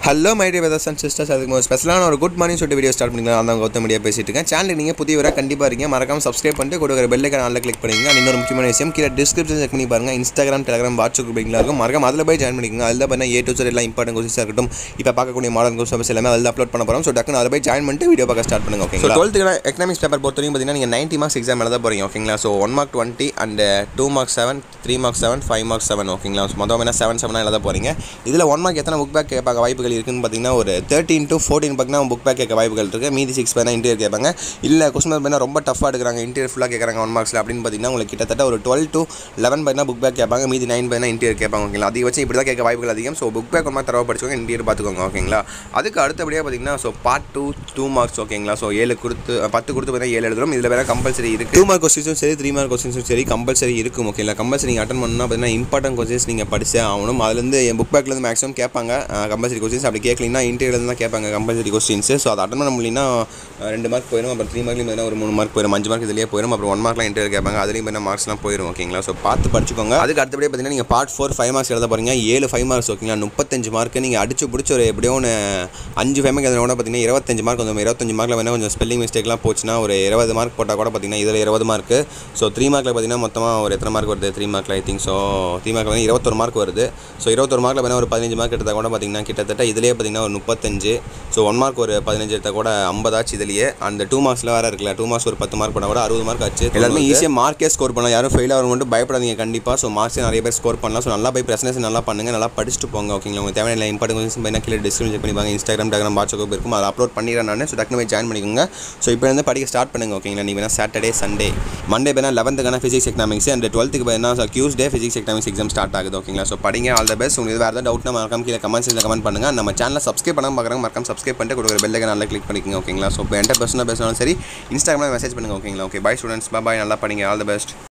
hello my dear brothers and sisters அதுக்கு ஒரு ஸ்பெஷலான ஒரு குட் மார்னிங் சொல்லிட்டு வீடியோ ஸ்டார்ட் பண்ணிக்கலாம் அந்த கௌதம் மீடியா பேசிட்டு இருக்கேன் சேனல் நீங்கள் புதியவராக கண்டிப்பாக இருக்கீங்க மறக்காம சப்ஸ்கிரைப் பண்ணிட்டு கொடுக்குற பெல்லைக்கான நல்லா கிளிக் பண்ணிங்க And இன்னொரு முக்கியமான விஷயம் கீழே டிஸ்கிரிப்ஷன் செக் பண்ணி பாருங்க இன்ஸ்டாகிராம் டெலிகிராம் வாட்ஸ்அப் குரூப்பிங்லாம் இருக்கும் மறக்காம அதில் போய் ஜாயின் பண்ணிக்கோங்க அதில் பண்ண ஏ டு எல்லாம் இம்பார்ட்டன் கொஸ்டின்ஸாக இருக்கட்டும் இப்போ பார்க்கக்கூடிய மாடர்ன் கொஸ்டின்ஸ் எல்லாமே அதில் அப்லோட் பண்ண போகிறோம் ஸோ டக்குனு அதில் போய் ஜாயின் பண்ணிட்டு வீடியோ பார்க்க ஸ்டார்ட் பண்ணுங்க ஓகே டுவெல்த்துக்கு எக்கனாமிக்ஸ் பேப்பர் பொறுத்த வரைக்கும் பார்த்தீங்கன்னா நீங்கள் நைன்ட்டி மார்க்ஸ் எக்ஸாம் எழுத போகிறீங்க ஓகேங்களா so one mark twenty and two mark seven three mark seven five mark seven ஓகேங்களா ஸோ மொத்தம் என்ன செவன் செவனாக எழுத போகிறீங்க இதில் ஒன் மார்க் எத்தனை புக் பேக் கேட்பாங்க வாய்ப்புகள் இருக்குன்னு பார்த்தீங்கன்னா ஒரு தேர்ட்டின் டு ஃபோர்டீன் பார்த்தீங்கன்னா புக் பேக் கேட்க வாய்ப்புகள் இருக்குது மீதி சிக்ஸ் பேனா இன்டீரியர் கேட்பாங்க இல்லை கொஸ்டின் பேர் ரொம்ப டஃபாக எடுக்கிறாங்க இன்டீரியர் ஃபுல்லாக கேட்குறாங்க ஒன் மார்க்ஸில் அப்படின்னு பார்த்தீங்கன்னா உங்களுக்கு கிட்டத்தட்ட ஒரு டுவெல் டு லெவன் பார்த்தீங்கன்னா புக் பேக் கேட்பாங்க மீதி நைன் பேனா இன்டீரியர் கேட்பாங்க ஓகேங்களா அதிகபட்சம் இப்படி தான் கேட்க வாய்ப்புகள் அதிகம் ஸோ புக் பேக் ஒரு மாதிரி தரவா படிச்சுக்கோங்க இன்டீரியர் பார்த்துக்கோங்க ஓகேங்களா அதுக்கு அடுத்தபடியாக பார்த்தீங்கன்னா so part two two marks ஓகேங்களா ஸோ ஏழு கொடுத்து பத்து கொடுத்து பார்த்தீங்கன்னா ஏழு எழுதுறோம் இதில் வேறு கம்பல்சரி இருக்குது டூ மார்க் கொஸ்டின்ஸும் சரி த்ரீ மார்க் கொஸ்டின்ஸும் சரி கம்பல்சரி இருக்கும் ஓகேங்களா கம்பல்சரி நீங்கள் அட்டன் பண்ணால் பார்த்தீங்கன்னா இம்பார்ட்டன்ட் கொஸ்டின்ஸ் நீங்கள் படிச்சே ஆகணும் அதுலேருந்து என் புக் பேக்லேருந்து மேக்ஸிமம் கேட்பாங்க கம்பல்சரி கொஸ்டின்ஸ் அப்படி கேட்கலீங்கன்னா இன்டீரியர்லேருந்து தான் கேட்பாங்க கம்பல்சரி கொஸ்டின்ஸ் ஸோ அதை அட்டன் பண்ண முடியலனா ரெண்டு மார்க் போயிடும் அப்புறம் த்ரீ மார்க்லையும் பார்த்தீங்கன்னா ஒரு மூணு மார்க் போயிடும் அஞ்சு மார்க் இதுலேயே போயிடும் அப்புறம் ஒன் மார்க்லாம் இன்டீரியர் கேட்பாங்க அதுலேயும் பார்த்தீங்கன்னா மார்க்ஸ்லாம் போயிடும் ஓகேங்களா ஸோ பார்த்து படிச்சுக்கோங்க அதுக்கு அடுத்தபடியே பார்த்தீங்கன்னா நீங்கள் பார்ட் ஃபோர் ஃபைவ் மார்க்ஸ் எழுத போகிறீங்க ஏழு ஃபைவ் மார்க்ஸ் ஓகேங்களா முப்பத்தஞ்சு மார்க் நீங்கள் அடிச்சு பிடிச்சி ஒரு எப்படியோ ஒன்று அஞ்சு ஃபைவ் மார்க் கூட பார்த்தீங்கன்னா இருபத்தஞ்சு மார்க் கொஞ்சம் இருபத்தஞ்சு மார்க்கில் வேணால் கொஞ்சம் ஸ்பெல்லிங் மிஸ்டேக்லாம் போச்சுன்னா ஒரு இருபது மார்க் போட்டால் கூட பார்த்தீங்கன்னா இதில் இருபது மார்க் ஸோ த்ரீ மார்க்கில் பார்த்தீங்கன்னா மொத்தமாக ஒரு எத்தனை மார்க் வருது த்ரீ மார்க்கில் ஐ திங்க் ஸோ த்ரீ மார்க்கில் வந்து இருபத்தொரு மார்க் வருது ஸோ இருபத்தொரு மார்க்கில் வேணால் ஒரு பதினஞ்சு மார்க் எடுத்தால் கூட பார்த்தீங்கன்னா கிட்டத்தட்ட இதிலே பார்த்தீங்கன்னா ஒரு முப்பத்தஞ்சு ஸோ ஒன் மார்க் ஒரு பதினஞ்சு எடுத்தால் கூட ஐம்பதாச்சு இதுலேயே அந்த டூ மார்க்ஸில் வேறு இருக்குல்ல டூ மார்க்ஸ் ஒரு பத்து மார்க் போனால் கூட அறுபது மார்க் ஆச்சு எல்லாருமே ஈஸியாக மார்க்கே ஸ்கோர் பண்ணலாம் யாரும் ஃபெயில் ஆகும் மட்டும் பயப்படாதீங்க கண்டிப்பாக ஸோ மார்க்ஸே நிறைய பேர் ஸ்கோர் பண்ணலாம் ஸோ நல்லா போய் ப்ரெசன்டேஷன் நல்லா பண்ணுங்க நல்லா படிச்சுட்டு போங்க ஓகேங்களா உங்களுக்கு தேவையான இம்பார்ட்டன் கொஸ்டின் பார்த்தீங்கன்னா கீழே டிஸ்கிரிப்ஷன் செக் பண்ணிப்பாங்க இன்ஸ்டாகிராம் டெலிகிராம் வாட்ஸ்அப் group இருக்கும் அதை அப்லோட் பண்ணிடுறேன் நான் ஸோ டக்குனு போய் ஜாயின் பண்ணிக்கோங்க ஸோ இப்போ வந்து படிக்க ஸ்டார்ட் பண்ணுங்க ஓகேங்களா நீங்கள் வேணால் சாட்டர்டே சண்டே மண்டே வேணா லெவன்த்துக்கான ஃபிசிக்ஸ் எக்கனாமிக்ஸ் அண்ட் டுவெல்த்துக்கு வேணா Tuesday physics economics exam start ஆகுது ஓகேங்களா ஸோ படிங்க ஆல் த பெஸ்ட் உங்களுக்கு வேறு ஏதாவது டவுட்னா மறக்காம கீழே கமெண்ட் செக்ஷனில் கமெண்ட் பண்ணுங்க நம்ம சேனலை சப்ஸ்கிரைப் பண்ணாமல் பார்க்குறாங்க மறக்காம சப்ஸ்கிரைப் பண்ணிட்டு கொடுக்குற பெல்லைக்கு நல்லா கிளிக் பண்ணிக்கோங்க ஓகேங்களா ஸோ இப்போ என்கிட்ட பேசினா பேசினாலும் சரி இன்ஸ்டாகிராமில் மெசேஜ் பண்ணுங்க ஓகேங்களா ஓகே பை ஸ்டூடெண்ட்ஸ் பாய் நல்லா படிங்க ஆல் த பெஸ்ட்